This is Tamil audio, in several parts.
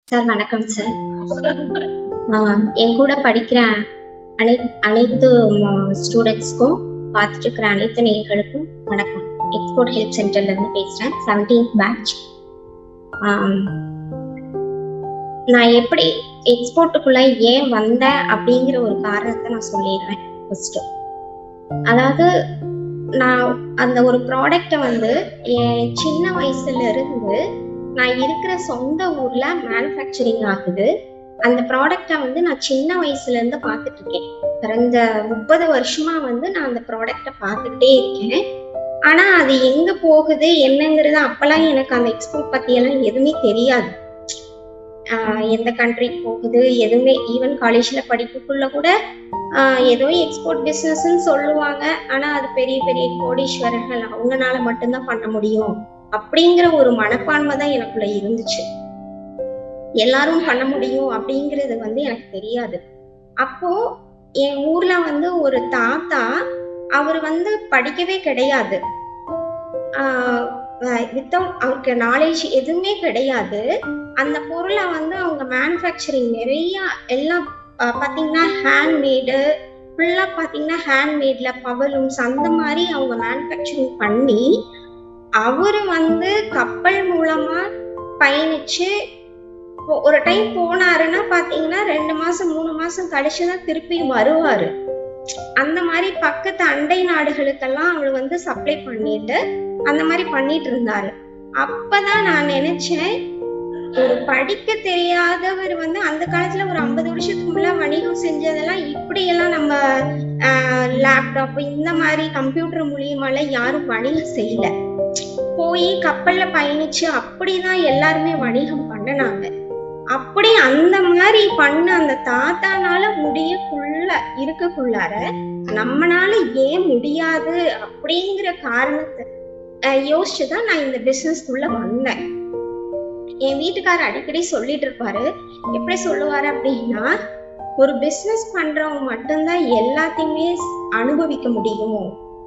சார் வணக்கம் சார் ஆஹ் என் கூட படிக்கிற அனை அனைத்து ஸ்டூடெண்ட்ஸ்க்கும் பார்த்துட்டு இருக்கிற அனைத்து நேயர்களுக்கும் வணக்கம் எக்ஸ்போர்ட் ஹெல்ப் சென்டர்ல இருந்து பேசுறேன் செவன்டீன்த் பேட்ச் நான் எப்படி எக்ஸ்போர்ட்டுக்குள்ள ஏன் வந்தேன் அப்படிங்கிற ஒரு காரணத்தை நான் சொல்லிடுறேன் ஃபர்ஸ்ட் அதாவது நான் அந்த ஒரு ப்ராடக்டை வந்து என் சின்ன வயசுல இருந்து நான் இருக்கிற சொந்த ஊர்ல மேனுஃபேக்சரிங் ஆகுது அந்த ப்ராடக்டை வந்து நான் சின்ன வயசுல இருந்து பார்த்துட்டு இருக்கேன் கடந்த முப்பது வருஷமா வந்து நான் அந்த ப்ராடக்டை பார்த்துட்டே இருக்கேன் ஆனா அது எங்க போகுது என்னங்கிறது அப்பெல்லாம் எனக்கு அந்த எக்ஸ்போர்ட் பத்தி எல்லாம் எதுவுமே தெரியாது ஆஹ் எந்த கண்ட்ரிக்கு போகுது எதுவுமே ஈவன் காலேஜ்ல படிப்புக்குள்ள கூட ஆஹ் ஏதோ எக்ஸ்போர்ட் பிசினஸ்ன்னு சொல்லுவாங்க ஆனா அது பெரிய பெரிய கோடீஸ்வரர்கள் அவங்கனால மட்டும்தான் பண்ண முடியும் அப்படிங்கிற ஒரு மனப்பான்மை தான் எனக்குள்ள இருந்துச்சு எல்லாரும் பண்ண முடியும் அப்படிங்கிறது வந்து எனக்கு தெரியாது அப்போ என் ஊர்ல வந்து ஒரு தாத்தா அவர் வந்து படிக்கவே கிடையாது வித்தவுட் அவருக்கு நாலேஜ் எதுவுமே கிடையாது அந்த பொருளை வந்து அவங்க மேனுஃபேக்சரிங் நிறைய எல்லாம் பார்த்தீங்கன்னா ஹேண்ட்மேடு ஃபுல்லாக பார்த்தீங்கன்னா ஹேண்ட்மேட்ல பவலூம்ஸ் அந்த மாதிரி அவங்க மேனுஃபேக்சரிங் பண்ணி அவரு வந்து கப்பல் மூலமா பயணிச்சு ஒரு டைம் போனாருன்னா பாத்தீங்கன்னா ரெண்டு மாசம் மூணு மாசம் கழிச்சுதான் திருப்பி வருவாரு அந்த மாதிரி பக்கத்து அண்டை நாடுகளுக்கெல்லாம் அவர் வந்து சப்ளை பண்ணிட்டு அந்த மாதிரி பண்ணிட்டு இருந்தாரு அப்பதான் நான் நினைச்சேன் ஒரு படிக்க தெரியாதவர் வந்து அந்த காலத்துல ஒரு ஐம்பது வருஷத்துக்கு முன்ன வணிகம் செஞ்சதெல்லாம் இப்படி எல்லாம் நம்ம லேப்டாப் இந்த மாதிரி கம்ப்யூட்டர் மூலியமால யாரும் வணிகம் செய்யல போய் கப்பல்ல பயணிச்சு அப்படிதான் எல்லாருமே வணிகம் பண்ணினாங்க அப்படி அந்த மாதிரி பண்ண அந்த தாத்தானால முடியக்குள்ள இருக்கக்குள்ளார நம்மனால ஏன் முடியாது அப்படிங்கிற காரணத்தை யோசிச்சுதான் நான் இந்த பிசினஸ்க்குள்ள வந்தேன் என் வீட்டுக்காரர் அடிக்கடி சொல்லிட்டு இருப்பாரு எப்படி சொல்லுவாரு அப்படின்னா ஒரு பிசினஸ் பண்றவங்க மட்டும்தான் எல்லாத்தையுமே அனுபவிக்க முடியும்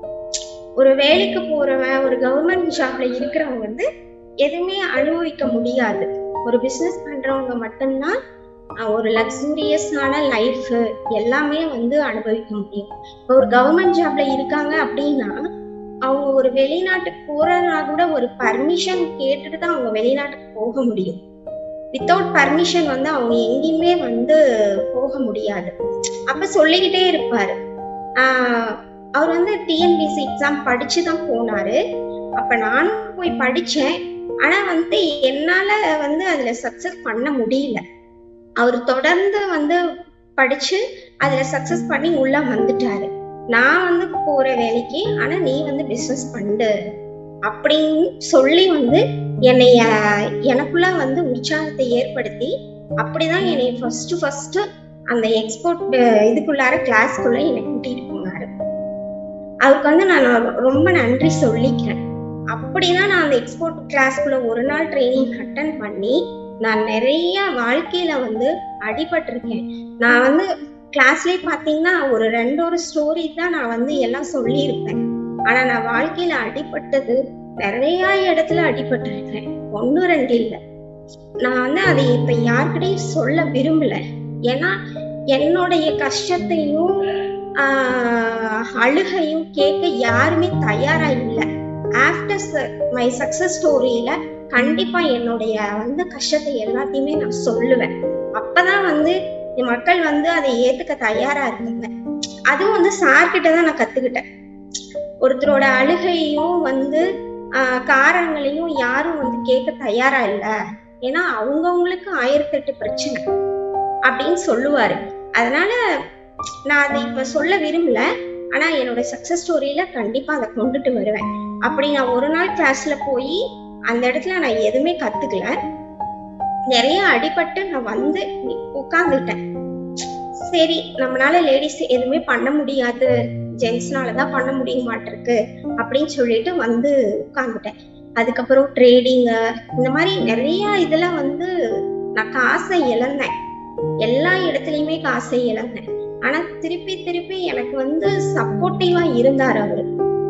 ஒரு வேலைக்கு போறவன் ஒரு கவர்மெண்ட் ஜாப்ல இருக்கிறவங்க வந்து எதுவுமே அனுபவிக்க முடியாது ஒரு பிசினஸ் பண்றவங்க மட்டும்தான் ஒரு லக்ஸூரியஸான லைஃப் எல்லாமே வந்து அனுபவிக்க முடியும் இப்போ ஒரு கவர்மெண்ட் ஜாப்ல இருக்காங்க அப்படின்னா அவங்க ஒரு வெளிநாட்டுக்கு போறதுனா கூட ஒரு பர்மிஷன் கேட்டுட்டு தான் அவங்க வெளிநாட்டுக்கு போக முடியும் வித்தவுட் பர்மிஷன் வந்து அவங்க எங்கேயுமே வந்து போக முடியாது அப்ப சொல்லிக்கிட்டே இருப்பாரு ஆஹ் அவர் வந்து டிஎன்பிசி எக்ஸாம் படிச்சு தான் போனாரு அப்ப நானும் போய் படிச்சேன் ஆனா வந்து என்னால வந்து அதுல சக்சஸ் பண்ண முடியல அவர் தொடர்ந்து வந்து படிச்சு அதுல சக்சஸ் பண்ணி உள்ள வந்துட்டாரு நான் வந்து போற வேலைக்கு ஆனா நீ வந்து பிசினஸ் பண்ணு அப்படின்னு சொல்லி வந்து என்னைய எனக்குள்ள வந்து உற்சாகத்தை ஏற்படுத்தி அப்படிதான் என்னை ஃபர்ஸ்ட் ஃபர்ஸ்ட் அந்த எக்ஸ்போர்ட் இதுக்குள்ளார கிளாஸ்க்குள்ள என்னை கூட்டிட்டு போனாரு அவருக்கு வந்து நான் ரொம்ப நன்றி சொல்லிக்கிறேன் அப்படிதான் நான் அந்த எக்ஸ்போர்ட் கிளாஸ்க்குள்ள ஒரு நாள் ட்ரைனிங் அட்டன் பண்ணி நான் நிறைய வாழ்க்கையில வந்து அடிபட்டிருக்கேன் நான் வந்து கிளாஸ்லயே பாத்தீங்கன்னா ஒரு ரெண்டு ஒரு ஸ்டோரி தான் நான் வந்து எல்லாம் சொல்லியிருப்பேன் ஆனா நான் வாழ்க்கையில அடிபட்டது நிறைய இடத்துல அடிபட்டிருக்கேன் ஒன்னு ரெண்டு இல்ல நான் வந்து அதை இப்ப யார்கிட்டையும் சொல்ல விரும்பல ஏன்னா என்னுடைய கஷ்டத்தையும் ஆஹ் அழுகையும் கேட்க யாருமே தயாரா இல்லை ஆஃப்டர் மை சக்சஸ் ஸ்டோரியில கண்டிப்பா என்னுடைய வந்து கஷ்டத்தை எல்லாத்தையுமே நான் சொல்லுவேன் அப்பதான் வந்து மக்கள் வந்து அதை ஏத்துக்க தயாரா இருக்காங்க அதுவும் வந்து சார்கிட்ட தான் நான் கத்துக்கிட்டேன் ஒருத்தரோட அழுகையும் வந்து ஆஹ் காரணங்களையும் யாரும் வந்து கேட்க தயாரா இல்ல ஏன்னா அவங்கவுங்களுக்கு ஆயிரத்தி எட்டு பிரச்சனை அப்படின்னு சொல்லுவாரு அதனால நான் அதை இப்ப சொல்ல விரும்பல ஆனா என்னோட சக்சஸ் ஸ்டோரியில கண்டிப்பா அதை கொண்டுட்டு வருவேன் அப்படி நான் ஒரு நாள் கிளாஸ்ல போய் அந்த இடத்துல நான் எதுவுமே கத்துக்கல நிறைய அடிபட்டு நான் வந்து உட்கார்ந்துட்டேன் சரி நம்மளால லேடிஸ் எதுவுமே பண்ண முடியாது ஜென்ஸ்னாலதான் பண்ண முடிய மாட்டிருக்கு அப்படின்னு சொல்லிட்டு வந்து உட்கார்ந்துட்டேன் அதுக்கப்புறம் ட்ரேடிங்கு இந்த மாதிரி நிறைய இதுல வந்து நான் காசை இழந்தேன் எல்லா இடத்துலயுமே காசை இழந்தேன் ஆனா திருப்பி திருப்பி எனக்கு வந்து சப்போர்ட்டிவா இருந்தார் அவரு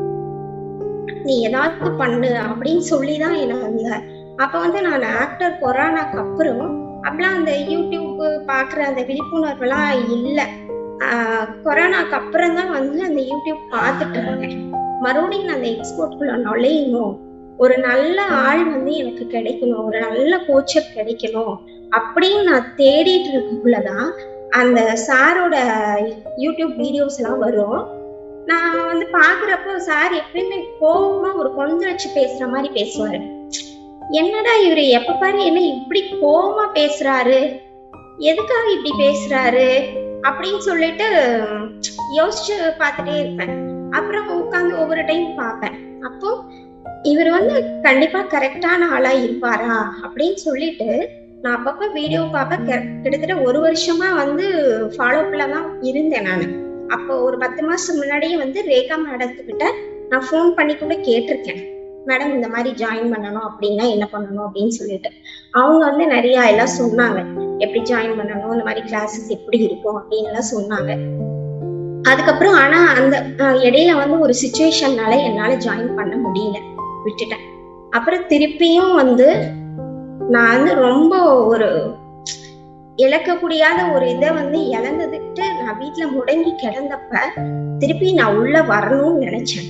நீ ஏதாவது பண்ணு அப்படின்னு சொல்லிதான் என்ன வந்தார் அப்ப வந்து நான் ஆஃப்டர் கொரோனாக்கு அப்புறம் அப்பெல்லாம் அந்த யூடியூப் பாக்குற அந்த விழிப்புணர்வுலாம் இல்லை கொரோனாக்கு அப்புறம் தான் வந்து அந்த யூடியூப் பார்த்துட்டு இருந்தேன் மறுபடியும் நான் அந்த எக்ஸ்போர்ட்குள்ள நுழையணும் ஒரு நல்ல ஆள் வந்து எனக்கு கிடைக்கணும் ஒரு நல்ல கோச்சர் கிடைக்கணும் அப்படின்னு நான் தேடிட்டு இருக்கக்குள்ளதான் அந்த சாரோட யூடியூப் வீடியோஸ் எல்லாம் வரும் நான் வந்து பாக்குறப்போ சார் எப்பயுமே கோபமா ஒரு கொந்தளிச்சு பேசுற மாதிரி பேசுவாரு என்னடா இவரு எப்ப பாரு என்ன இப்படி கோபமா பேசுறாரு எதுக்காக இப்படி பேசுறாரு அப்படின்னு சொல்லிட்டு யோசிச்சு பார்த்துட்டே இருப்பேன் அப்புறம் உட்காந்து ஒவ்வொரு டைம் பார்ப்பேன் அப்போ இவர் வந்து கண்டிப்பா கரெக்டான ஆளா இருப்பாரா அப்படின்னு சொல்லிட்டு நான் அப்பப்ப வீடியோ பார்ப்ப கிட்டத்தட்ட ஒரு வருஷமா வந்து ஃபாலோப்ல தான் இருந்தேன் நான் அப்போ ஒரு பத்து மாசம் முன்னாடியே வந்து ரேகா மேடத்துக்கிட்ட நான் ஃபோன் பண்ணி கூட கேட்டிருக்கேன் மேடம் இந்த மாதிரி ஜாயின் பண்ணணும் அப்படின்னா என்ன பண்ணணும் அப்படின்னு சொல்லிட்டு அவங்க வந்து நிறைய எல்லாம் சொன்னாங்க எப்படி ஜாயின் பண்ணணும் இந்த மாதிரி கிளாஸஸ் எப்படி இருக்கும் அப்படின்னு எல்லாம் சொன்னாங்க அதுக்கப்புறம் ஆனா அந்த இடையில வந்து ஒரு சுச்சுவேஷன்னால என்னால ஜாயின் பண்ண முடியல விட்டுட்டேன் அப்புறம் திருப்பியும் வந்து நான் வந்து ரொம்ப ஒரு இழக்க முடியாத ஒரு இதை வந்து இழந்ததுட்டு நான் வீட்டுல முடங்கி கிடந்தப்ப திருப்பி நான் உள்ள வரணும்னு நினைச்சேன்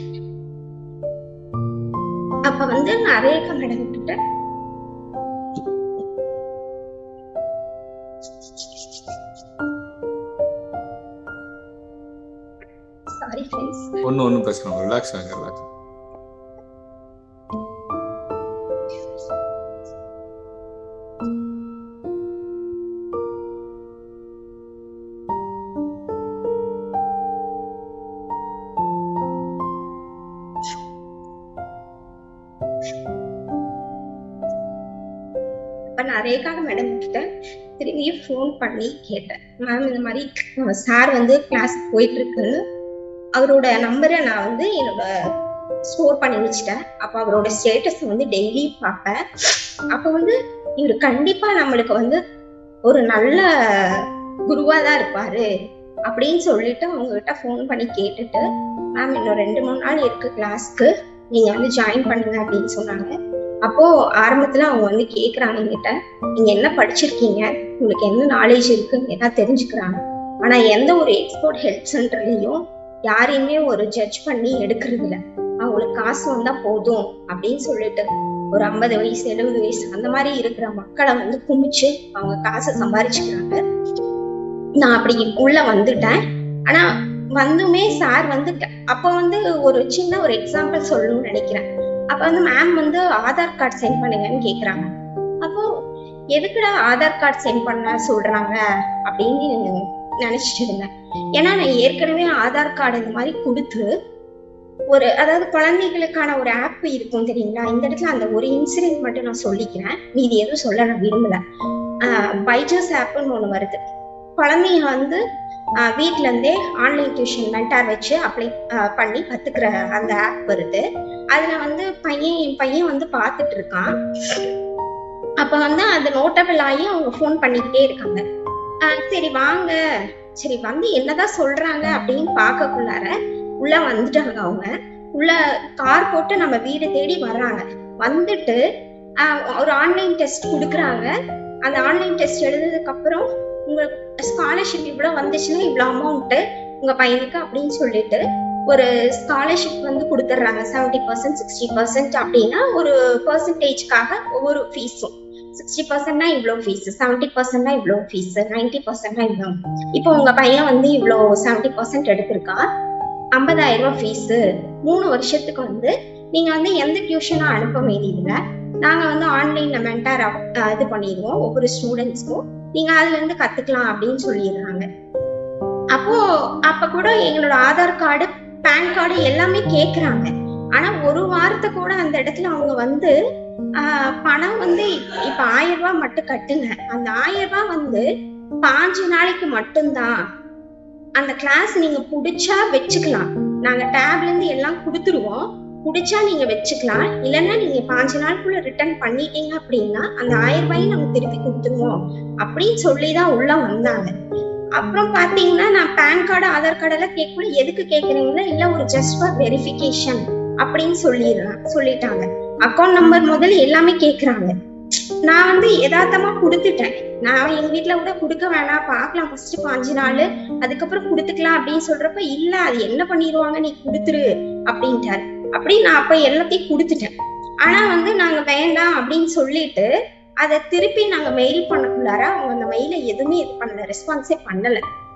அப்ப வந்து நான் ரேகா மேடம் கிட்ட சாரி ஃப்ரெண்ட்ஸ் ஒன்றும் ஒன்றும் பிரச்சனை ரிலாக்ஸ் ஆகுங்க ரிலாக்ஸ் அப்ப நான் ரேகா மேடம் கிட்ட திரும்பியும் ஃபோன் பண்ணி கேட்டேன் மேம் இந்த மாதிரி சார் வந்து கிளாஸ் போயிட்டு இருக்குன்னு அவரோட நம்பரை நான் வந்து என்னோட ஸ்டோர் பண்ணி வச்சுட்டேன் அப்ப அவரோட ஸ்டேட்டஸ் வந்து டெய்லி பார்ப்பேன் அப்ப வந்து இவர் கண்டிப்பா நம்மளுக்கு வந்து ஒரு நல்ல குருவா தான் இருப்பாரு அப்படின்னு சொல்லிட்டு அவங்க கிட்ட ஃபோன் பண்ணி கேட்டுட்டு மேம் இன்னும் ரெண்டு மூணு நாள் இருக்கு கிளாஸ்க்கு நீங்க வந்து ஜாயின் பண்ணுங்க அப்படின்னு சொன்னாங்க அப்போ ஆரம்பத்துல அவங்க வந்து கேக்குறாங்க என்கிட்ட நீங்க என்ன படிச்சிருக்கீங்க உங்களுக்கு என்ன நாலேஜ் இருக்குன்னு எல்லாம் தெரிஞ்சுக்கிறாங்க ஆனா எந்த ஒரு எக்ஸ்போர்ட் ஹெல்ப் சென்டர்லயும் யாரையுமே ஒரு ஜட்ஜ் பண்ணி எடுக்கிறது இல்ல அவங்களுக்கு காசு வந்தா போதும் அப்படின்னு சொல்லிட்டு ஒரு ஐம்பது வயசு எழுபது வயசு அந்த மாதிரி இருக்கிற மக்களை வந்து குமிச்சு அவங்க காசை சம்பாரிச்சுக்கிறாங்க நான் அப்படி உள்ள வந்துட்டேன் ஆனா வந்துமே சார் வந்து அப்ப வந்து ஒரு சின்ன ஒரு எக்ஸாம்பிள் சொல்லணும்னு நினைக்கிறேன் அப்ப வந்து மேம் வந்து ஆதார் கார்டு சென்ட் பண்ணுங்கன்னு கேக்குறாங்க அப்போ எதுக்குடா ஆதார் கார்டு சென்ட் பண்ண சொல்றாங்க அப்படின்னு நினைச்சிட்டு இருந்தேன் ஏன்னா நான் ஏற்கனவே ஆதார் கார்டு இந்த மாதிரி கொடுத்து ஒரு அதாவது குழந்தைகளுக்கான ஒரு ஆப் இருக்கும் தெரியுங்களா இந்த இடத்துல அந்த ஒரு இன்சிடென்ட் மட்டும் நான் சொல்லிக்கிறேன் மீதி எதுவும் சொல்ல நான் விரும்பல பைஜஸ் ஆப்னு ஒண்ணு வருது குழந்தைங்க வந்து வீட்ல இருந்தே ஆன்லைன் டியூஷன் மென்டார் வச்சு அப்ளை பண்ணி கத்துக்கிற அந்த ஆப் வருது அதுல வந்து பையன் என் பையன் வந்து பாத்துட்டு இருக்கான் அப்ப வந்து அது நோட்டபிள் ஆகி அவங்க ஃபோன் பண்ணிக்கிட்டே இருக்காங்க சரி வாங்க சரி வந்து என்னதான் சொல்றாங்க அப்படின்னு பார்க்கக்குள்ளார உள்ள வந்துட்டாங்க அவங்க உள்ள கார் போட்டு நம்ம வீடு தேடி வர்றாங்க வந்துட்டு ஒரு ஆன்லைன் டெஸ்ட் கொடுக்குறாங்க அந்த ஆன்லைன் டெஸ்ட் எழுதுனதுக்கு அப்புறம் உங்களுக்கு ஸ்காலர்ஷிப் இவ்வளவு வந்துச்சுன்னா இவ்வளவு அமௌண்ட் உங்க பையனுக்கு அப்படின்னு சொல்லிட்டு ஒரு ஸ்காலர்ஷிப் வந்து கொடுத்துட்றாங்க செவன்டி பர்சன்ட் சிக்ஸ்டி பர்சன்ட் அப்படின்னா ஒரு பர்சன்டேஜ்க்காக ஒவ்வொரு ஃபீஸும் சிக்ஸ்டி பர்சன்ட்னா இவ்வளோ ஃபீஸ் செவன்டி பர்சன்ட்னா இவ்வளோ ஃபீஸ் நைன்டி பர்சன்ட்னா இவ்வளோ இப்போ உங்க பையன் வந்து இவ்வளோ செவன்டி பர்சன்ட் எடுத்திருக்கா ஐம்பதாயிரம் ரூபாய் ஃபீஸ் மூணு வருஷத்துக்கு வந்து நீங்க வந்து எந்த டியூஷனும் அனுப்ப வேண்டியதில்லை நாங்க வந்து ஆன்லைன்ல மென்டார் இது பண்ணிடுவோம் ஒவ்வொரு ஸ்டூடெண்ட்ஸ்க்கும் நீங்க அதுல இருந்து கத்துக்கலாம் அப்படின்னு சொல்லிடுறாங்க அப்போ அப்ப கூட எங்களோட ஆதார் கார்டு பேன் கார்டு எல்லாமே கேக்குறாங்க ஆனா ஒரு வாரத்தை கூட அந்த இடத்துல அவங்க வந்து ஆஹ் பணம் வந்து இப்ப ஆயிரம் ரூபாய் மட்டும் கட்டுங்க அந்த ஆயிரம் ரூபாய் வந்து பாஞ்சு நாளைக்கு மட்டும்தான் அந்த கிளாஸ் நீங்க புடிச்சா வச்சுக்கலாம் நாங்க டேப்ல இருந்து எல்லாம் கொடுத்துருவோம் பிடிச்சா நீங்க வச்சுக்கலாம் இல்லைன்னா நீங்க பாஞ்சு நாளுக்குள்ள ரிட்டர்ன் பண்ணிட்டீங்க அப்படின்னா அந்த ஆயிரம் ரூபாயும் நம்ம திருப்பி கொடுத்துருவோம் அப்படின்னு சொல்லிதான் உள்ள வந்தாங்க அப்புறம் பாத்தீங்கன்னா நான் பேன் கார்டு ஆதார் கார்டு எல்லாம் கேட்கல எதுக்கு கேக்குறீங்கன்னா இல்ல ஒரு ஜஸ்ட் ஃபார் வெரிஃபிகேஷன் அப்படின்னு சொல்லிடுறாங்க சொல்லிட்டாங்க அக்கௌண்ட் நம்பர் முதல்ல எல்லாமே கேக்குறாங்க நான் வந்து யதார்த்தமா கொடுத்துட்டேன் நான் எங்க வீட்ல கூட கொடுக்க வேணாம் பார்க்கலாம் ஃபர்ஸ்ட் பாஞ்சு நாள் அதுக்கப்புறம் கொடுத்துக்கலாம் அப்படின்னு சொல்றப்ப இல்ல அது என்ன பண்ணிடுவாங்க நீ கொடுத்துரு அப்படின்ட்டாரு அப்படி நான் அப்ப எல்லாத்தையும் கொடுத்துட்டேன் ஆனா வந்து நாங்க வேண்டாம் அப்படின்னு சொல்லிட்டு அதை திருப்பி நாங்க மெயில் பண்ணக்குள்ளார அவங்க அந்த மெயில எதுவுமே இது பண்ணல ரெஸ்பான்ஸே பண்ணல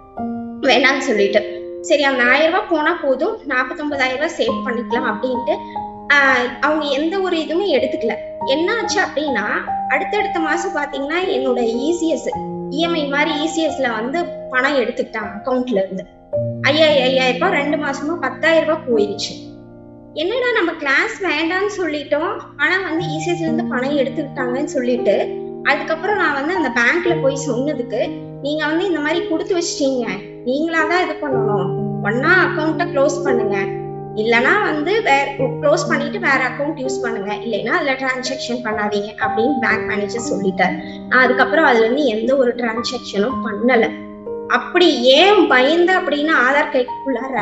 வேணாம்னு சொல்லிட்டு சரி அந்த ஆயிரம் ரூபாய் போனா போதும் நாற்பத்தொன்பதாயிரம் ரூபாய் சேவ் பண்ணிக்கலாம் அப்படின்ட்டு ஆஹ் அவங்க எந்த ஒரு இதுவுமே எடுத்துக்கல என்ன ஆச்சு அப்படின்னா அடுத்தடுத்த மாசம் பாத்தீங்கன்னா என்னோட இசிஎஸ் இஎம்ஐ மாதிரி இசிஎஸ்ல வந்து பணம் எடுத்துக்கிட்டாங்க அக்கௌண்ட்ல இருந்து ஐயாயிரம் ஐயாயிரம் ரூபாய் ரெண்டு மாசமா பத்தாயிரம் ரூபாய் போயிருச்சு என்னடா நம்ம கிளாஸ் வேண்டாம்னு சொல்லிட்டோம் ஆனா வந்து இசிஎஸ்ல இருந்து பணம் எடுத்துக்கிட்டாங்கன்னு சொல்லிட்டு அதுக்கப்புறம் நான் வந்து அந்த பேங்க்ல போய் சொன்னதுக்கு நீங்க வந்து இந்த மாதிரி கொடுத்து வச்சிட்டீங்க நீங்களா தான் இது பண்ணணும் ஒன்னா அக்கௌண்ட்டை க்ளோஸ் பண்ணுங்க இல்லனா வந்து வேற க்ளோஸ் பண்ணிட்டு வேற அக்கௌண்ட் யூஸ் பண்ணுங்க இல்லைன்னா அதுல டிரான்சாக்ஷன் பண்ணாதீங்க அப்படின்னு பேங்க் மேனேஜர் சொல்லிட்டார் நான் அதுக்கப்புறம் அதுல இருந்து எந்த ஒரு டிரான்சாக்ஷனும் பண்ணல அப்படி ஏன் பயந்த அப்படின்னு ஆதார் கைக்குள்ளார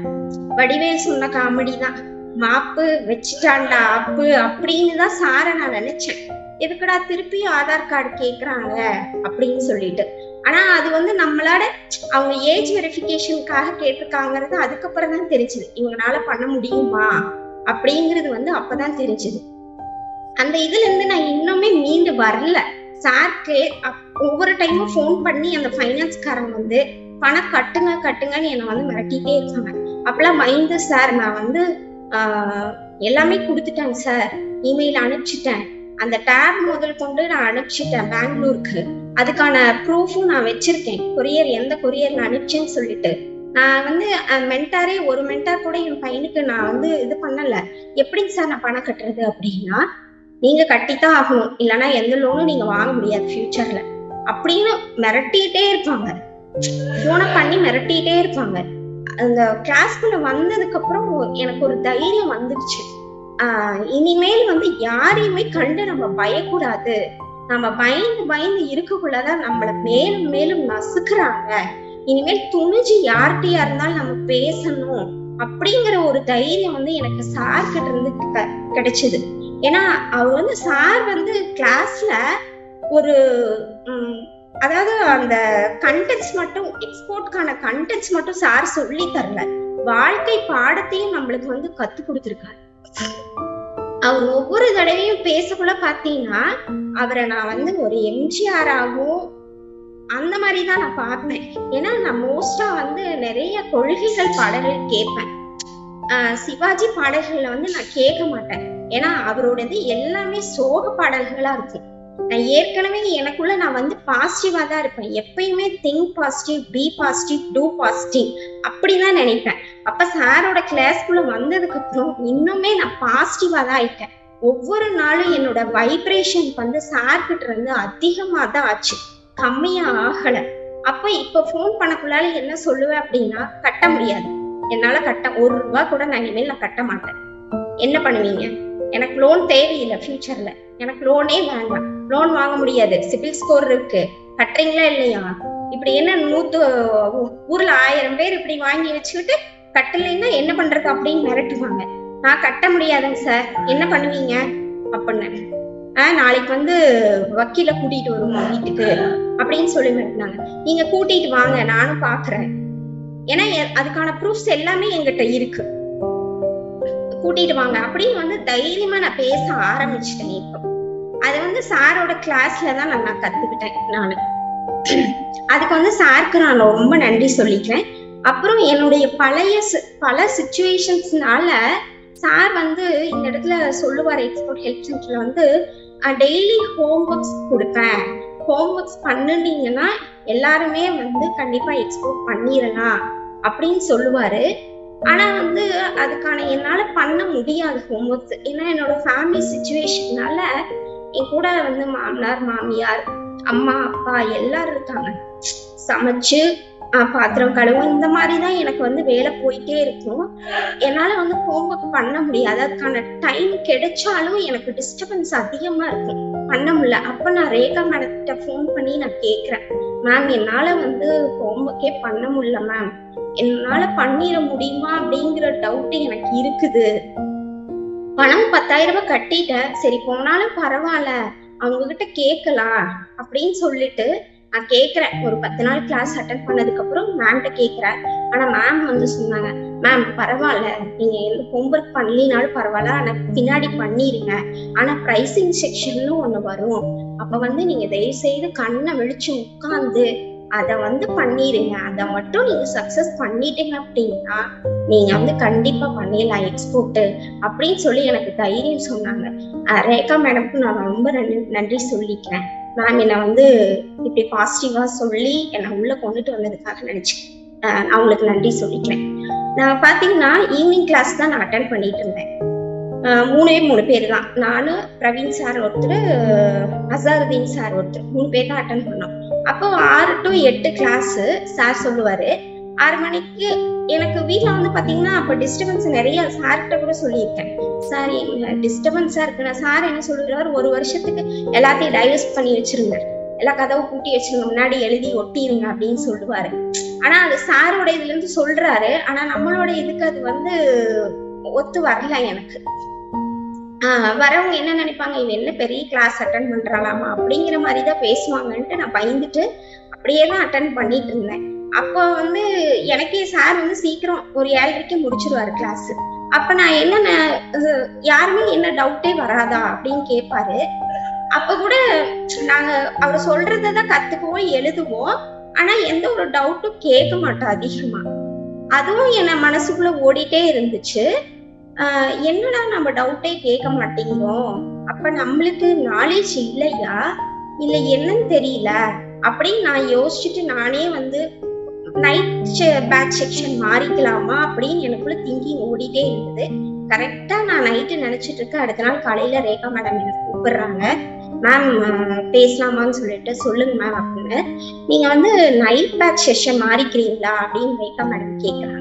வடிவேல் சொன்ன காமெடி தான் மாப்பு வச்சுட்டான்டா அப்பு அப்படின்னு தான் சார நான் நினைச்சேன் எதுக்குடா திருப்பி ஆதார் கார்டு கேக்குறாங்க அப்படின்னு சொல்லிட்டு ஆனா அது வந்து நம்மளால அவங்க ஏஜ் வெரிஃபிகேஷனுக்காக கேட்டிருக்காங்கிறது அதுக்கப்புறம் தான் தெரிஞ்சது இவங்களால பண்ண முடியுமா அப்படிங்கிறது வந்து அப்பதான் தெரிஞ்சது அந்த இதுல இருந்து நான் இன்னுமே மீண்டு வரல சார்க்கு ஒவ்வொரு டைமும் ஃபோன் பண்ணி அந்த ஃபைனான்ஸ்காரங்க வந்து பணம் கட்டுங்க கட்டுங்கன்னு என்னை வந்து மிரட்டிட்டே இருக்காங்க அப்பெல்லாம் பயந்து சார் நான் வந்து ஆஹ், எல்லாமே கொடுத்துட்டேன் சார் இமெயில் அனுப்பிச்சிட்டேன் அந்த டேப் முதல் கொண்டு நான் அனுப்பிச்சிட்டேன் பெங்களூருக்கு அதுக்கான ப்ரூஃபும் நான் வச்சிருக்கேன் கொரியர் எந்த கொரியர்ல அனுப்பிச்சேன்னு சொல்லிட்டு நான் வந்து மென்டாரே ஒரு மென்டார் கூட என் பையனுக்கு நான் வந்து இது பண்ணல எப்படிங்க சார் நான் பணம் கட்டுறது அப்படின்னா நீங்க கட்டித்தான் ஆகணும் இல்லைன்னா எந்த லோனும் நீங்க வாங்க முடியாது ஃபியூச்சர்ல அப்படின்னு மிரட்டிட்டே இருப்பாங்க போனை பண்ணி மிரட்டிட்டே இருப்பாங்க அந்த கிளாஸ்க்குள்ள வந்ததுக்கு அப்புறம் எனக்கு ஒரு தைரியம் வந்துடுச்சு ஆஹ் இனிமேல் வந்து யாரையுமே கண்டு நம்ம பயக்கூடாது நம்ம பயந்து பயந்து இருக்கக்குள்ளதான் நம்மள மேலும் மேலும் நசுக்குறாங்க இனிமேல் துணிஞ்சு யார்கிட்டயா இருந்தாலும் நம்ம பேசணும் அப்படிங்கிற ஒரு தைரியம் வந்து எனக்கு சார் கிட்ட இருந்து க- கிடைச்சது ஏன்னா அவர் வந்து சார் வந்து கிளாஸ்ல ஒரு ம், அதாவது அந்த கண்டென்ட்ஸ் மட்டும் எக்ஸ்போர்ட்கான கண்டென்ட்ஸ் மட்டும் சார் சொல்லி தரல வாழ்க்கை பாடத்தையும் நம்மளுக்கு வந்து கத்து கொடுத்துருக்காரு அவர் ஒவ்வொரு தடவையும் பேசக்குள்ள பாத்தீங்கன்னா அவரை நான் வந்து ஒரு எம்ஜிஆர் ஆகும் அந்த மாதிரி தான் நான் பார்ப்பேன் ஏன்னா நான் மோஸ்டா வந்து நிறைய கொள்கைகள் பாடல்கள் கேட்பேன் ஆஹ் சிவாஜி பாடல்கள்ல வந்து நான் கேட்க மாட்டேன் ஏன்னா அவரோடது எல்லாமே சோக பாடல்களா இருக்கும் நான் ஏற்கனவே எனக்குள்ள நான் வந்து பாசிட்டிவா தான் இருப்பேன் எப்பயுமே think positive be positive do positive அப்படிதான் நினைப்பேன் அப்ப சாரோட கிளாஸ்க்குள்ள வந்ததுக்கு அப்புறம் இன்னுமே நான் பாசிட்டிவா தான் ஆயிட்டேன் ஒவ்வொரு நாளும் என்னோட வைப்ரேஷன் வந்து சார் கிட்ட இருந்து அதிகமா தான் ஆச்சு கம்மியா ஆகல அப்ப இப்ப ஃபோன் பண்ணக்குள்ளால என்ன சொல்லுவேன் அப்படின்னா கட்ட முடியாது என்னால கட்ட ஒரு ரூபா கூட நான் இனிமேல் நான் கட்ட மாட்டேன் என்ன பண்ணுவீங்க எனக்கு லோன் தேவையில்லை ஃபியூச்சர்ல எனக்கு லோனே வேண்டாம் லோன் வாங்க முடியாது சிபில் ஸ்கோர் இருக்கு கட்டுறீங்களா இல்லையா இப்படி என்ன நூத்து ஊர்ல ஆயிரம் பேர் இப்படி வாங்கி வச்சுக்கிட்டு கட்டலைன்னா என்ன பண்றது அப்படின்னு மிரட்டுவாங்க நான் கட்ட முடியாதுங்க சார் என்ன பண்ணுவீங்க அப்படின்னு ஆஹ் நாளைக்கு வந்து வக்கீல கூட்டிட்டு வருவோம் வீட்டுக்கு அப்படின்னு சொல்லி மிரட்டினாங்க நீங்க கூட்டிட்டு வாங்க நானும் பாக்குறேன் ஏன்னா எ- அதுக்கான ப்ரூஃப்ஸ் எல்லாமே என்கிட்ட இருக்கு கூட்டிட்டு வாங்க அப்படின்னு வந்து தைரியமா நான் பேச ஆரம்பிச்சிட்டேன் இப்போ அது வந்து சாரோட கிளாஸ்ல தான் நான் நான் கத்துக்கிட்டேன் நானு அதுக்கு வந்து சாருக்கு நான் ரொம்ப நன்றி சொல்லிக்கிறேன் அப்புறம் என்னுடைய பழைய சி- பல சுச்சுவேஷன்ஸ்னால சார் வந்து இந்த இடத்துல சொல்லுவார் எக்ஸ்போர்ட் ஹெல்ப் சென்டர்ல வந்து டெய்லி ஹோம் ஒர்க்ஸ் கொடுப்பேன் ஹோம் ஒர்க்ஸ் பண்ணுனீங்கன்னா எல்லாருமே வந்து கண்டிப்பா எக்ஸ்போர்ட் பண்ணிடலாம் அப்படின்னு சொல்லுவாரு ஆனா வந்து அதுக்கான என்னால பண்ண முடியாது ஹோம் ஒர்க்ஸ் ஏன்னா என்னோட ஃபேமிலி சுச்சுவேஷன்னால என் கூட வந்து மாமனார் மாமியார் அம்மா அப்பா எல்லாரும் இருக்காங்க சமைச்சு ஆஹ் பாத்திரம் கழுவும் இந்த மாதிரி தான் எனக்கு வந்து வேலை போயிட்டே இருக்கும் என்னால வந்து ஹோம் ஒர்க் பண்ண முடியாது அதுக்கான டைம் கிடைச்சாலும் எனக்கு டிஸ்டர்பன்ஸ் அதிகமா இருக்கும் பண்ண முடியல அப்ப நான் ரேகா மேடத்திட்ட ஃபோன் பண்ணி நான் கேக்குறேன் மேம் என்னால வந்து ஹோம் ஒர்க்கே பண்ண முடியல மேம் என்னால பண்ணிட முடியுமா அப்படிங்கிற டவுட் எனக்கு இருக்குது பணம் பத்தாயிரம் ரூபாய் கட்டிட்டேன் சரி போனாலும் பரவாயில்ல அவங்க கிட்ட கேட்கலாம் அப்படின்னு சொல்லிட்டு நான் கேக்குறேன் ஒரு பத்து நாள் கிளாஸ் அட்டன் பண்ணதுக்கு அப்புறம் மேம்கிட்ட கேக்குறேன் ஆனா மேம் வந்து சொன்னாங்க மேம் பரவாயில்ல நீங்க எந்த ஹோம்ஒர்க் பண்ணலினாலும் பரவாயில்ல ஆனா பின்னாடி பண்ணிருங்க ஆனா பிரைசிங் செக்ஷன்னு ஒண்ணு வரும் அப்ப வந்து நீங்க தயவு செய்து கண்ணை விழிச்சு உட்கார்ந்து அத வந்து பண்ணிருங்க அத மட்டும் நீங்க சக்சஸ் பண்ணிட்டீங்க அப்படின்னா நீங்க வந்து கண்டிப்பா பண்ணிடலாம் எக்ஸ்போர்ட் அப்படின்னு சொல்லி எனக்கு தைரியம் சொன்னாங்க அஹ் ரேகா மேடம்க்கு நான் ரொம்ப நன்றி நன்றி சொல்லிக்கிறேன் மேம் என்னை வந்து இப்படி பாசிட்டிவா சொல்லி என்னை உள்ள கொண்டுட்டு வந்ததுக்காக நினைச்சு அஹ் அவங்களுக்கு நன்றி சொல்லிக்கிறேன் நான் பாத்தீங்கன்னா ஈவினிங் கிளாஸ் தான் நான் அட்டன் பண்ணிட்டு இருந்தேன் அஹ் மூணே மூணு பேர் தான் நானு பிரவீன் சார் ஒருத்தர் அசாருதீன் சார் ஒருத்தர் மூணு பேர் தான் அட்டன் பண்ணோம் அப்போ ஆறு டு எட்டு கிளாஸ் சார் சொல்லுவாரு ஆறு மணிக்கு எனக்கு வீட்ல வந்து பாத்தீங்கன்னா அப்ப டிஸ்டர்பன்ஸ் நிறைய சார்கிட்ட கூட சொல்லியிருக்கேன் சார் டிஸ்டர்பன்ஸா இருக்கு நான் சார் என்ன சொல்லுறாரு ஒரு வருஷத்துக்கு எல்லாத்தையும் டைவர்ஸ் பண்ணி வச்சிருங்க எல்லா கதவு பூட்டி வச்சிருங்க முன்னாடி எழுதி ஒட்டிருங்க அப்படின்னு சொல்லுவாரு ஆனா அது சாரோட இதுல இருந்து சொல்றாரு ஆனா நம்மளோட இதுக்கு அது வந்து ஒத்து வரல எனக்கு ஆஹ் வரவங்க என்ன நினைப்பாங்க இவ என்ன பெரிய கிளாஸ் அட்டன் பண்றாளாமா அப்படிங்கிற மாதிரி தான் பேசுவாங்கன்ட்டு நான் பயந்துட்டு அப்படியே தான் அட்டன் பண்ணிட்டு இருந்தேன் அப்போ வந்து எனக்கே சார் வந்து சீக்கிரம் ஒரு ஏழரைக்கு முடிச்சிருவாரு கிளாஸ் அப்ப நான் என்ன யாருமே என்ன டவுட்டே வராதா அப்படின்னு கேட்பாரு அப்ப கூட நாங்க அவர் சொல்றதான் கத்துக்குவோம் எழுதுவோம் ஆனா எந்த ஒரு டவுட்டும் கேட்க மாட்டோம் அதிகமா அதுவும் என்ன மனசுக்குள்ள ஓடிட்டே இருந்துச்சு ஆஹ் என்னடா நம்ம டவுட்டே கேட்க மாட்டேங்கிறோம் அப்ப நம்மளுக்கு நாலேஜ் இல்லையா இல்ல என்னன்னு தெரியல அப்படின்னு நான் யோசிச்சுட்டு நானே வந்து நைட் பேட்ச் செக்ஷன் மாறிக்கலாமா அப்படின்னு எனக்குள்ள திங்கிங் ஓடிட்டே இருந்தது கரெக்டா நான் நைட்டு நினைச்சிட்டு இருக்கேன் அடுத்த நாள் காலையில ரேகா மேடம் எனக்கு கூப்பிடுறாங்க மேம் பேசலாமான்னு சொல்லிட்டு சொல்லுங்க மேம் அப்படின்னு நீங்க வந்து நைட் பேட்ச் செஷன் மாறிக்கிறீங்களா அப்படின்னு ரேகா மேடம் கேக்குறாங்க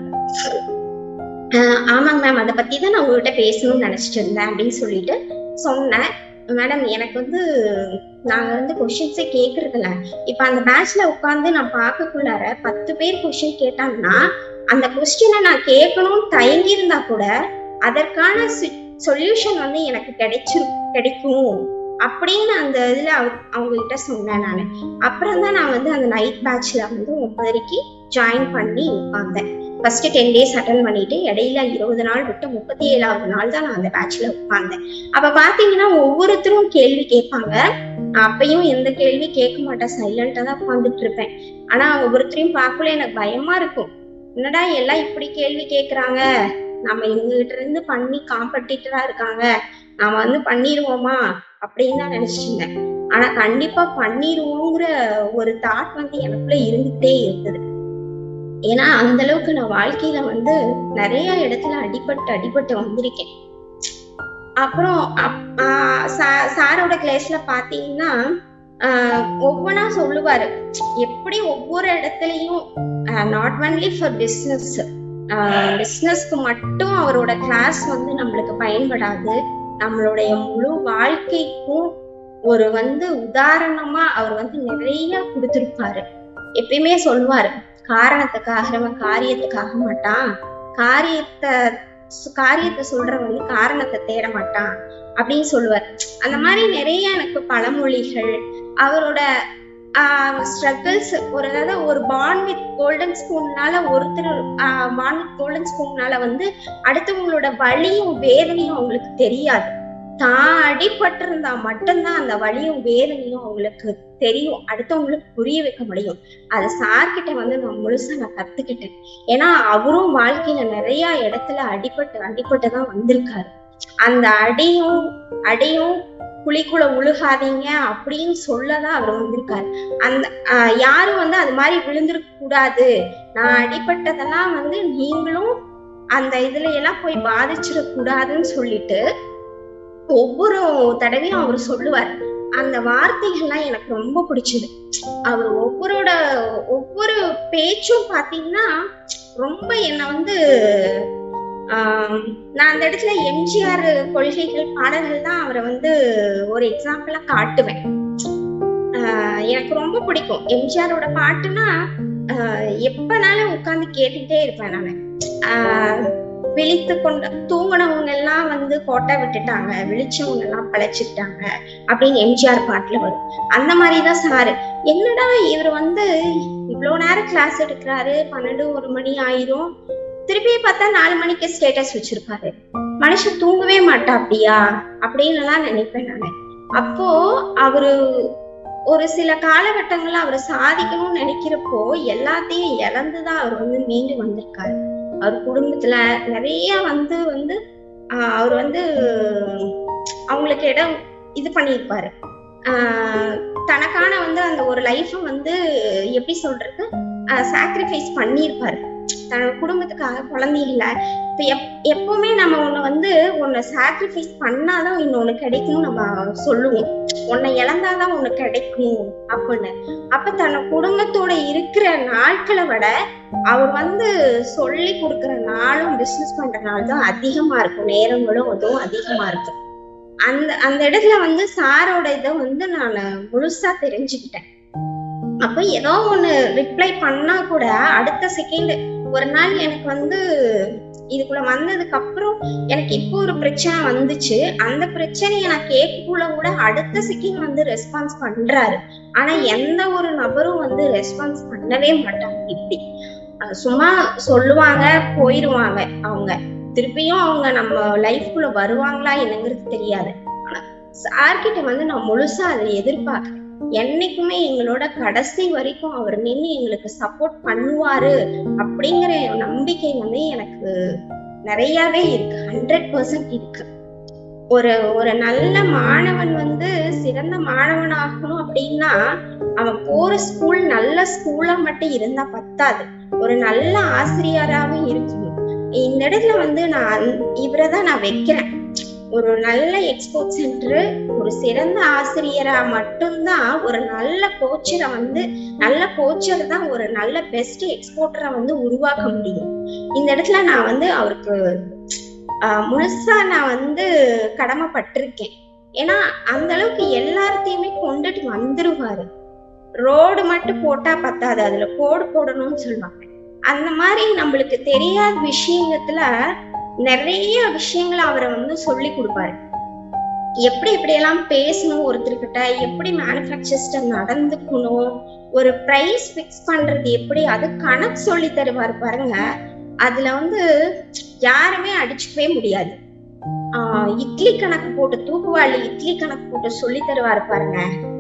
ஆமாங்க மேம் அதை பத்தி தான் நான் உங்ககிட்ட பேசணும்னு நினைச்சிட்டு இருந்தேன் அப்படின்னு சொல்லிட்டு சொன்னேன் மேடம் எனக்கு வந்து நாங்க வந்து கொஸ்டின்ஸே கேக்குறதில்ல இப்ப அந்த பேட்ச்ல உட்காந்து நான் பார்க்கக்குள்ளார பத்து பேர் கொஸ்டின் கேட்டாங்கன்னா அந்த கொஸ்டினை நான் கேட்கணும்னு தயங்கி இருந்தா கூட அதற்கான சொல்யூஷன் வந்து எனக்கு கிடைச்சிரு கிடைக்கும் அப்படின்னு அந்த இதுல அவங்க கிட்ட சொன்னேன் நான் அப்புறம் தான் நான் வந்து அந்த நைட் பேட்ச்ல வந்து ஒன்பதரைக்கு ஜாயின் பண்ணி உட்கார்ந்தேன் ஃபர்ஸ்ட் டென் டேஸ் அட்டன் பண்ணிட்டு இடையில இருபது நாள் விட்டு முப்பத்தி ஏழாவது நாள் தான் நான் அந்த பேட்ச்ல உட்கார்ந்தேன் அப்ப பாத்தீங்கன்னா ஒவ்வொருத்தரும் கேள்வி கேட்பாங்க அப்பயும் எந்த கேள்வி கேட்க மாட்டேன் சைலண்டா தான் உட்காந்துட்டு இருப்பேன் ஆனா ஒவ்வொருத்தரையும் பார்க்கல எனக்கு பயமா இருக்கும் என்னடா எல்லாம் இப்படி கேள்வி கேக்குறாங்க நம்ம இவங்க கிட்ட இருந்து பண்ணி காம்படிட்டரா இருக்காங்க நாம வந்து பண்ணிடுவோமா அப்படின்னு தான் நினைச்சிட்டு இருந்தேன் ஆனா கண்டிப்பா பண்ணிடுவோங்கிற ஒரு தாட் வந்து எனக்குள்ள இருந்துகிட்டே இருந்தது ஏன்னா அந்த அளவுக்கு நான் வாழ்க்கையில வந்து நிறைய இடத்துல அடிபட்டு அடிபட்டு வந்திருக்கேன் அப்புறம் சாரோட கிளாஸ்ல பாத்தீங்கன்னா ஒவ்வொன்னா சொல்லுவாரு எப்படி ஒவ்வொரு இடத்துலயும் நாட் ஒன்லி ஃபார் பிஸ்னஸ் பிஸ்னஸ்க்கு மட்டும் அவரோட கிளாஸ் வந்து நம்மளுக்கு பயன்படாது நம்மளுடைய முழு வாழ்க்கைக்கும் ஒரு வந்து உதாரணமா அவர் வந்து நிறைய கொடுத்திருப்பாரு எப்பயுமே சொல்லுவாரு காரணத்துக்காக காரியத்துக்காக மாட்டான் காரியத்தை காரியத்தை சொல்றவன் வந்து காரணத்தை தேட மாட்டான் அப்படின்னு சொல்லுவார் அந்த மாதிரி நிறைய எனக்கு பழமொழிகள் அவரோட ஸ்ட்ரகிள்ஸ் ஒரு அதாவது ஒரு பான் வித் கோல்டன் ஸ்பூன்னால ஒருத்தர் பான் வித் கோல்டன் ஸ்பூன்னால வந்து அடுத்தவங்களோட வழியும் வேதனையும் அவங்களுக்கு தெரியாது தான் அடிபட்டிருந்தா மட்டும்தான் அந்த வழியும் வேதனையும் அவங்களுக்கு தெரியும் அடுத்தவங்களுக்கு புரிய வைக்க முடியும் அது சார்கிட்ட வந்து நான் முழுசா நான் கத்துக்கிட்டேன் ஏன்னா அவரும் வாழ்க்கையில நிறைய இடத்துல அடிபட்டு அடிபட்டு தான் வந்திருக்காரு அந்த அடியும் அடியும் குழிக்குள்ள உழுகாதீங்க அப்படின்னு சொல்லதான் அவர் வந்திருக்காரு அந்த யாரும் வந்து அது மாதிரி விழுந்திருக்க கூடாது நான் அடிபட்டதெல்லாம் வந்து நீங்களும் அந்த இதுல எல்லாம் போய் பாதிச்சிடக் கூடாதுன்னு சொல்லிட்டு ஒவ்வொரு தடவையும் அவர் சொல்லுவார் அந்த வார்த்தைகள்லாம் எனக்கு ரொம்ப பிடிச்சது அவர் ஒவ்வொருட ஒவ்வொரு பேச்சும் பாத்தீங்கன்னா ரொம்ப என்ன வந்து ஆஹ் நான் அந்த இடத்துல எம்ஜிஆர் கொள்கைகள் பாடல்கள் தான் அவரை வந்து ஒரு எக்ஸாம்பிளா காட்டுவேன் ஆஹ் எனக்கு ரொம்ப பிடிக்கும் எம்ஜிஆரோட பாட்டுனா ஆஹ் எப்பனாலும் உட்கார்ந்து கேட்டுட்டே இருப்பேன் நான் ஆஹ் விழித்து கொண்ட தூங்கினவங்க எல்லாம் வந்து கோட்டை விட்டுட்டாங்க விழிச்சவங்க எல்லாம் பழைச்சிட்டாங்க அப்படின்னு எம்ஜிஆர் பாட்டுல வரும் அந்த மாதிரிதான் சாரு என்னடா இவர் வந்து இவ்வளவு நேரம் கிளாஸ் எடுக்கிறாரு பன்னெண்டு ஒரு மணி ஆயிரும் திருப்பி பார்த்தா நாலு மணிக்கு ஸ்டேட்டஸ் வச்சிருப்பாரு மனுஷன் தூங்கவே மாட்டா அப்படியா அப்படின்னு எல்லாம் நினைப்பேன் நானு அப்போ அவரு ஒரு சில காலகட்டங்கள்ல அவர் சாதிக்கணும்னு நினைக்கிறப்போ எல்லாத்தையும் இழந்துதான் அவர் வந்து மீண்டு வந்திருக்காரு அவர் குடும்பத்துல நிறைய வந்து வந்து ஆஹ் அவர் வந்து அவங்களுக்கு இடம் இது பண்ணியிருப்பாரு ஆஹ் தனக்கான வந்து அந்த ஒரு லைஃப் வந்து எப்படி சொல்றது சாக்ரிஃபைஸ் பண்ணியிருப்பாரு தன்னோட குடும்பத்துக்காக குழந்தை இல்ல இப்ப எப் எப்பவுமே நம்ம ஒண்ணு வந்து உன்னை சாக்ரிஃபைஸ் பண்ணாதான் இன்னொன்னு கிடைக்கும் நம்ம சொல்லுவோம் உன்னை இழந்தாதான் உனக்கு கிடைக்கும் அப்படின்னு அப்ப தன்னோட குடும்பத்தோட இருக்கிற நாட்களை விட அவர் வந்து சொல்லி கொடுக்கிற நாளும் பிசினஸ் பண்ற நாள் தான் அதிகமா இருக்கும் நேரங்களும் அதுவும் அதிகமா இருக்கும் அந்த அந்த இடத்துல வந்து சாரோட இதை வந்து நான் முழுசா தெரிஞ்சுக்கிட்டேன் அப்ப ஏதோ ஒண்ணு ரிப்ளை பண்ணா கூட அடுத்த செகண்ட் ஒரு நாள் எனக்கு வந்து இதுக்குள்ள வந்ததுக்கு அப்புறம் எனக்கு இப்போ ஒரு பிரச்சனை வந்துச்சு அந்த பிரச்சனையை நான் கேட்கக்குள்ள கூட அடுத்த செகண்ட் வந்து ரெஸ்பான்ஸ் பண்றாரு ஆனா எந்த ஒரு நபரும் வந்து ரெஸ்பான்ஸ் பண்ணவே மாட்டாங்க இப்படி அஹ் சும்மா சொல்லுவாங்க போயிருவாங்க அவங்க திருப்பியும் அவங்க நம்ம லைஃப்குள்ள வருவாங்களா என்னங்கிறது தெரியாது ஆனா சார்கிட்ட வந்து நான் முழுசா அதை எதிர்பார்க்கிறேன் என்னைக்குமே எங்களோட கடைசி வரைக்கும் அவர் நின்று எங்களுக்கு சப்போர்ட் பண்ணுவாரு அப்படிங்கிற நம்பிக்கை வந்து எனக்கு நிறையவே இருக்கு ஹண்ட்ரட் பர்சன்ட் இருக்கு ஒரு ஒரு நல்ல மாணவன் வந்து சிறந்த மாணவன் ஆகணும் அப்படின்னா அவன் போற ஸ்கூல் நல்ல ஸ்கூலா மட்டும் இருந்தா பத்தாது ஒரு நல்ல ஆசிரியராகவும் இருக்கணும் இந்த இடத்துல வந்து நான் இவரை தான் நான் வைக்கிறேன் ஒரு நல்ல எக்ஸ்போர்ட் சென்டர் ஒரு சிறந்த ஆசிரியரா மட்டும்தான் ஒரு நல்ல கோச்சரை வந்து நல்ல கோச்சர் தான் ஒரு நல்ல பெஸ்ட் எக்ஸ்போர்ட்டரா வந்து உருவாக்க முடியும் இந்த இடத்துல நான் வந்து அவருக்கு ஆஹ் முழுசா நான் வந்து கடமைப்பட்டிருக்கேன் ஏன்னா அந்த அளவுக்கு எல்லாத்தையுமே கொண்டுட்டு வந்துருவாரு ரோடு மட்டும் போட்டா பத்தாது அதுல கோடு போடணும்னு சொல்லுவாங்க அந்த மாதிரி நம்மளுக்கு தெரியாத விஷயத்துல நிறைய விஷயங்களை அவரை வந்து சொல்லி கொடுப்பாரு எப்படி எப்படி எல்லாம் பேசணும் ஒருத்தர்கிட்ட எப்படி மேனுஃபேக்சர்ஸ்ட நடந்துக்கணும் ஒரு பிரைஸ் பிக்ஸ் பண்றது எப்படி அது கணக்கு சொல்லி தருவாரு பாருங்க அதுல வந்து யாருமே அடிச்சுக்கவே முடியாது ஆஹ் இட்லி கணக்கு போட்டு தூக்குவாளி இட்லி கணக்கு போட்டு சொல்லி தருவாரு பாருங்க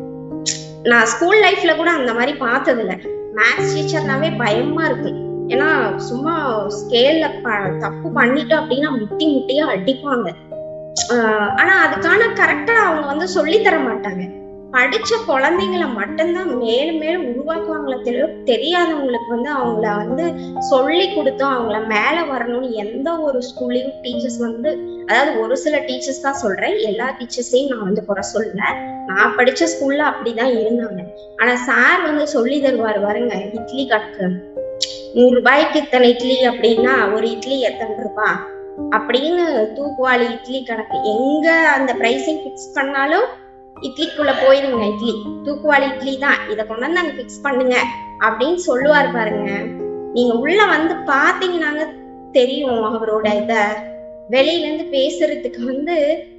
நான் ஸ்கூல் லைஃப்ல கூட அந்த மாதிரி பார்த்தது இல்ல மேக்ஸ் டீச்சர்னாவே பயமா இருக்கும் ஏன்னா சும்மா ஸ்கேல்ல தப்பு பண்ணிட்டோம் அப்படின்னா முட்டி முட்டியா அடிப்பாங்க ஆஹ் ஆனா அதுக்கான கரெக்டா அவங்க வந்து சொல்லி தர மாட்டாங்க படிச்ச குழந்தைங்களை மட்டும்தான் மேலும் மேலும் உருவாக்குவாங்களே தெரிய தெரியாதவங்களுக்கு வந்து அவங்கள வந்து சொல்லி கொடுத்தோம் அவங்கள மேல வரணும்னு எந்த ஒரு ஸ்கூல்லையும் டீச்சர்ஸ் வந்து அதாவது ஒரு சில டீச்சர்ஸ் தான் சொல்றேன் எல்லா டீச்சர்ஸையும் நான் வந்து குறை சொல்லல நான் படிச்ச ஸ்கூல்ல அப்படிதான் இருந்தாங்க ஆனா சார் வந்து சொல்லி தருவார் பாருங்க இட்லி கணக்கு நூறு ரூபாய்க்கு இத்தனை இட்லி அப்படின்னா ஒரு இட்லி எத்தனை ரூபாய் அப்படின்னு தூக்குவாளி இட்லி கணக்கு எங்க அந்த பிரைசிங் பிக்ஸ் பண்ணாலும் இட்லிக்குள்ள போயிருங்க இட்லி தூக்குவாளி இட்லி தான் இதை கொண்டு வந்து அங்க பிக்ஸ் பண்ணுங்க அப்படின்னு சொல்லுவார் பாருங்க நீங்க உள்ள வந்து பாத்தீங்கன்னாங்க தெரியும் அவரோட இத வெளியில இருந்து பேசுறதுக்கு வந்து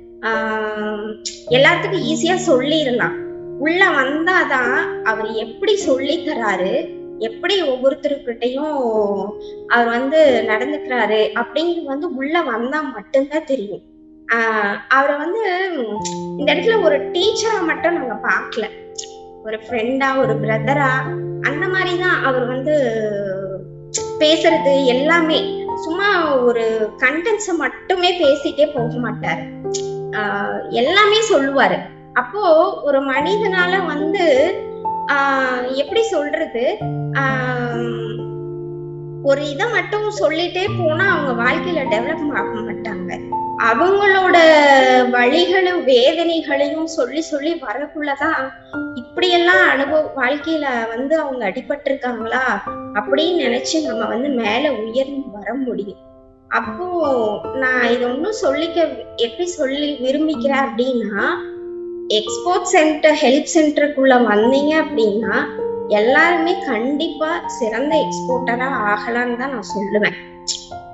ஆஹ் எல்லாத்துக்கும் ஈஸியா சொல்லிடலாம் உள்ள வந்தாதான் அவர் எப்படி சொல்லி தராரு எப்படி ஒவ்வொருத்தருக்கிட்டையும் அவர் வந்து நடந்துக்கிறாரு அப்படிங்கிறது வந்து உள்ள வந்தா மட்டும்தான் தெரியும் ஆஹ் அவரை வந்து இந்த இடத்துல ஒரு டீச்சரா மட்டும் நாங்க பார்க்கல ஒரு ஃப்ரெண்டா ஒரு பிரதரா அந்த மாதிரிதான் அவர் வந்து பேசுறது எல்லாமே சும்மா ஒரு கண்டென்ட்ஸ மட்டுமே பேசிட்டே போக மாட்டாரு ஆஹ் எல்லாமே சொல்லுவாரு அப்போ ஒரு மனிதனால வந்து ஆஹ் எப்படி சொல்றது ஆஹ் ஒரு இதை மட்டும் சொல்லிட்டே போனா அவங்க வாழ்க்கையில டெவலப் ஆக மாட்டாங்க அவங்களோட வழிகளும் வேதனைகளையும் சொல்லி சொல்லி வரக்குள்ளதான் இப்படியெல்லாம் அனுபவ வாழ்க்கையில வந்து அவங்க அடிபட்டிருக்காங்களா அப்படின்னு நினைச்சு நம்ம வந்து மேல உயர்ந்து வர முடியும் அப்போ நான் இதை ஒன்னும் சொல்லிக்க எப்படி சொல்லி விரும்பிக்கிறேன் அப்படின்னா எக்ஸ்போர்ட் சென்டர் ஹெல்ப் சென்டருக்குள்ள வந்தீங்க அப்படின்னா எல்லாருமே கண்டிப்பா சிறந்த எக்ஸ்போர்ட்டரா ஆகலான்னு தான் நான் சொல்லுவேன்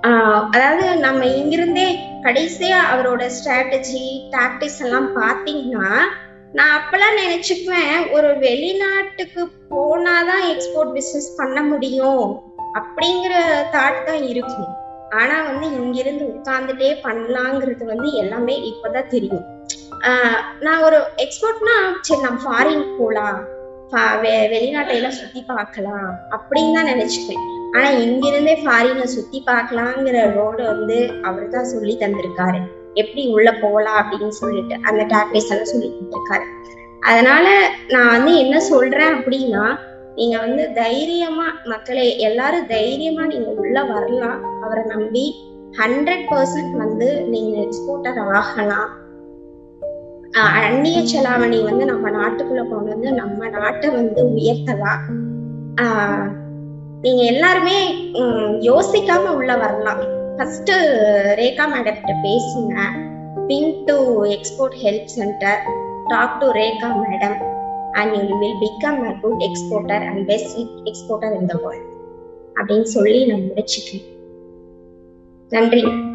ஆஹ் அதாவது நம்ம இங்கிருந்தே கடைசியா அவரோட ஸ்ட்ராட்டஜி டாக்டிக்ஸ் எல்லாம் பாத்தீங்கன்னா நான் அப்பெல்லாம் நினைச்சுக்குவேன் ஒரு வெளிநாட்டுக்கு போனாதான் எக்ஸ்போர்ட் பிசினஸ் பண்ண முடியும் அப்படிங்கிற தாட் தான் இருக்கும் ஆனா வந்து இங்கிருந்து உட்கார்ந்துட்டே பண்ணலாங்கிறது வந்து எல்லாமே இப்பதான் தெரியும் ஆஹ் நான் ஒரு எக்ஸ்போர்ட்னா சரி நம்ம ஃபாரின் போலாம் ஃபா- வெ- வெளிநாட்டை எல்லாம் சுத்தி பார்க்கலாம் அப்படின்னு தான் நினைச்சுப்பேன் ஆனா இங்கிருந்தே ஃபாரினை சுத்தி பார்க்கலாங்கிற ரோடு வந்து அவர் தான் சொல்லி தந்திருக்காரு எப்படி உள்ள போகலாம் அப்படின்னு சொல்லிட்டு அந்த டாக்டிக்ஸ் எல்லாம் சொல்லி தந்திருக்காரு அதனால நான் வந்து என்ன சொல்றேன் அப்படின்னா நீங்க வந்து தைரியமா மக்களே எல்லாரும் தைரியமா நீங்க உள்ள வரலாம் அவரை நம்பி ஹண்ட்ரட் பர்சன்ட் வந்து நீங்க எக்ஸ்போர்ட்டர் ஆகலாம் ஆஹ் அந்நிய செலாவணி வந்து நம்ம நாட்டுக்குள்ள கொண்டு வந்து நம்ம நாட்டை வந்து உயர்த்தலாம் ஆஹ் நீங்க எல்லாருமே உம், யோசிக்காம உள்ள வரலாம் ஃபர்ஸ்ட் ரேகா மேடம் கிட்ட பேசுங்க பின் to export help center talk to Rekha madam and you will become a good exporter and best exporter in the world அப்படின்னு சொல்லி நான் முடிச்சுக்கிறேன் நன்றி